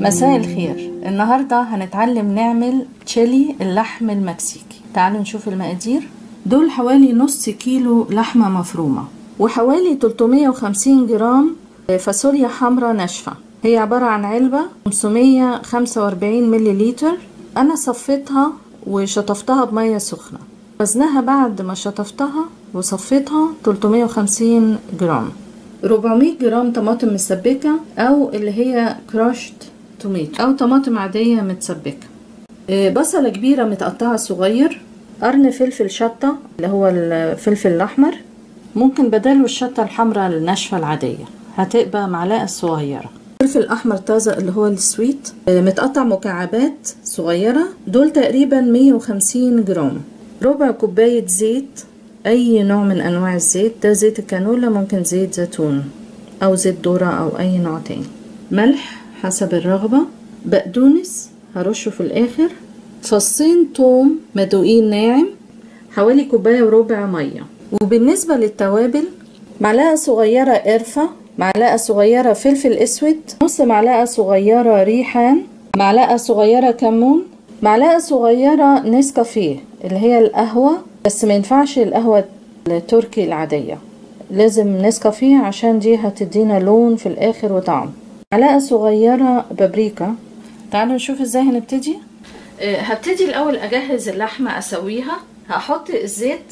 مساء الخير النهاردة هنتعلم نعمل تشيلي اللحم المكسيكي تعالوا نشوف المقادير دول حوالي نص كيلو لحمة مفرومة وحوالي 350 جرام فاصوليا حمراء ناشفة هي عبارة عن علبة 545 مليلتر أنا صفيتها وشطفتها بمية سخنة وزنها بعد ما شطفتها وصفيتها 350 جرام 400 جرام طماطم مسبكة أو اللي هي كراشت توميتو أو طماطم عادية متسبكة بصلة كبيرة متقطعة صغير قرن فلفل شطة اللي هو الفلفل الأحمر ممكن بداله الشطة الحمراء الناشفة العادية هتبقى معلقة صغيرة فلفل أحمر طازة اللي هو السويت متقطع مكعبات صغيرة دول تقريبا 150 جرام ربع كوباية زيت أي نوع من أنواع الزيت ده زيت الكانولا ممكن زيت زيتون أو زيت ذرة أو أي نوع تاني ملح حسب الرغبة بقدونس هرشه في الآخر فصين توم مدوقين ناعم حوالي كوباية وربع مية وبالنسبة للتوابل معلقة صغيرة قرفة معلقة صغيرة فلفل اسود نص معلقة صغيرة ريحان معلقة صغيرة كمون معلقة صغيرة نسكافيه اللي هي القهوة بس ما ينفعش القهوة التركي العادية لازم نسكافيه عشان دي هتدينا لون في الاخر وطعم معلقة صغيرة بابريكا تعالوا نشوف ازاي هنبتدي أه هبتدي الاول اجهز اللحمة اسويها هحط الزيت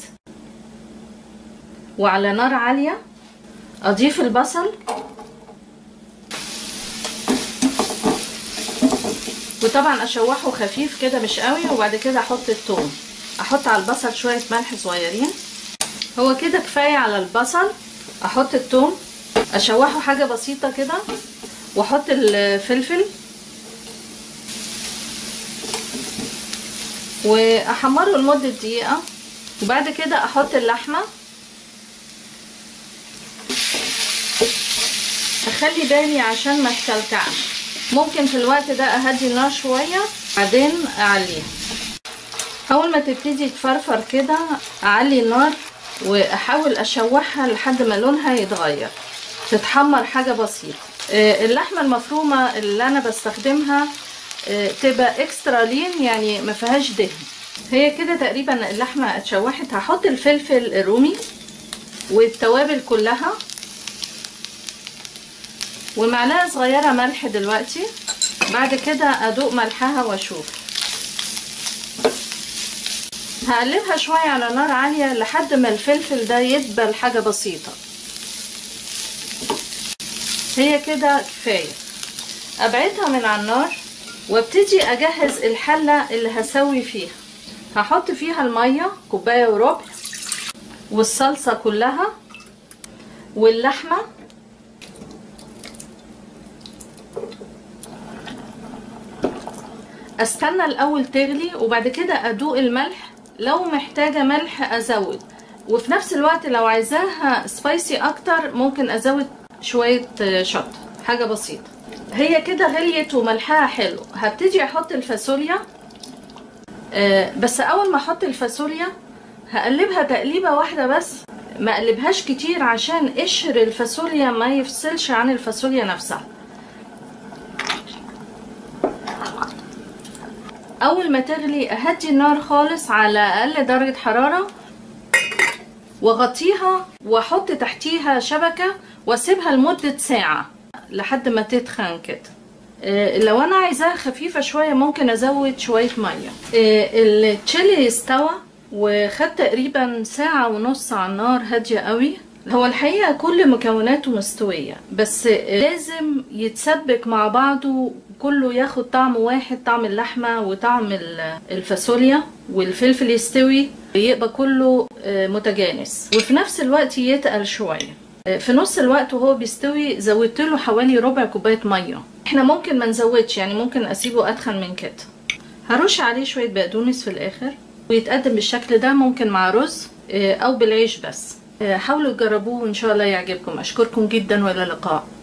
وعلى نار عالية اضيف البصل وطبعا اشوحه خفيف كده مش قوي وبعد كده احط الثوم احط على البصل شويه ملح صغيرين هو كده كفايه على البصل احط الثوم اشوحه حاجه بسيطه كده واحط الفلفل واحمره لمده دقيقه وبعد كده احط اللحمه اخلي بالي عشان ما تكلكعش ممكن في الوقت ده اهدي النار شويه بعدين اعليها اول ما تبتدي تفرفر كده اعلي النار واحاول اشوحها لحد ما لونها يتغير تتحمر حاجه بسيطه اللحمه المفرومه اللي انا بستخدمها تبقى اكسترا لين يعني ما فيهاش دهن هي كده تقريبا اللحمه اتشوحت هحط الفلفل الرومي والتوابل كلها ومعلقه صغيره ملح دلوقتي بعد كده ادوق ملحها واشوف هقلبها شويه على نار عاليه لحد ما الفلفل ده يدبل حاجه بسيطه هي كده كفايه ابعدها من على النار وابتدي اجهز الحله اللي هسوي فيها هحط فيها الميه كوبايه وربع والصلصه كلها واللحمه استنى الاول تغلي وبعد كده ادوق الملح لو محتاجه ملح ازود وفي نفس الوقت لو عايزاها سبايسي اكتر ممكن ازود شويه شطه حاجه بسيطه هي كده غليت وملحها حلو هبتدي احط الفاصوليا أه بس اول ما احط الفاصوليا هقلبها تقليبه واحده بس ما اقلبهاش كتير عشان قشر الفاصوليا ما يفصلش عن الفاصوليا نفسها اول ما تغلي اهدي النار خالص على اقل درجة حرارة واغطيها واحط تحتيها شبكة واسيبها لمدة ساعة لحد ما تتخن كده إيه لو انا عايزاها خفيفة شوية ممكن ازود شوية مية إيه التشيلي استوى وخد تقريبا ساعة ونص على النار هادية قوي هو الحقيقة كل مكوناته مستوية بس لازم يتسبك مع بعضه كله ياخد طعم واحد طعم اللحمة وطعم الفاصوليا والفلفل يستوي يبقى كله متجانس وفي نفس الوقت يتقل شوية في نص الوقت وهو بيستوي زودت له حوالي ربع كوباية مية احنا ممكن ما نزودش يعني ممكن اسيبه اتخن من كده هرش عليه شوية بقدونس في الاخر ويتقدم بالشكل ده ممكن مع رز او بالعيش بس حاولوا تجربوه وان شاء الله يعجبكم اشكركم جدا والى اللقاء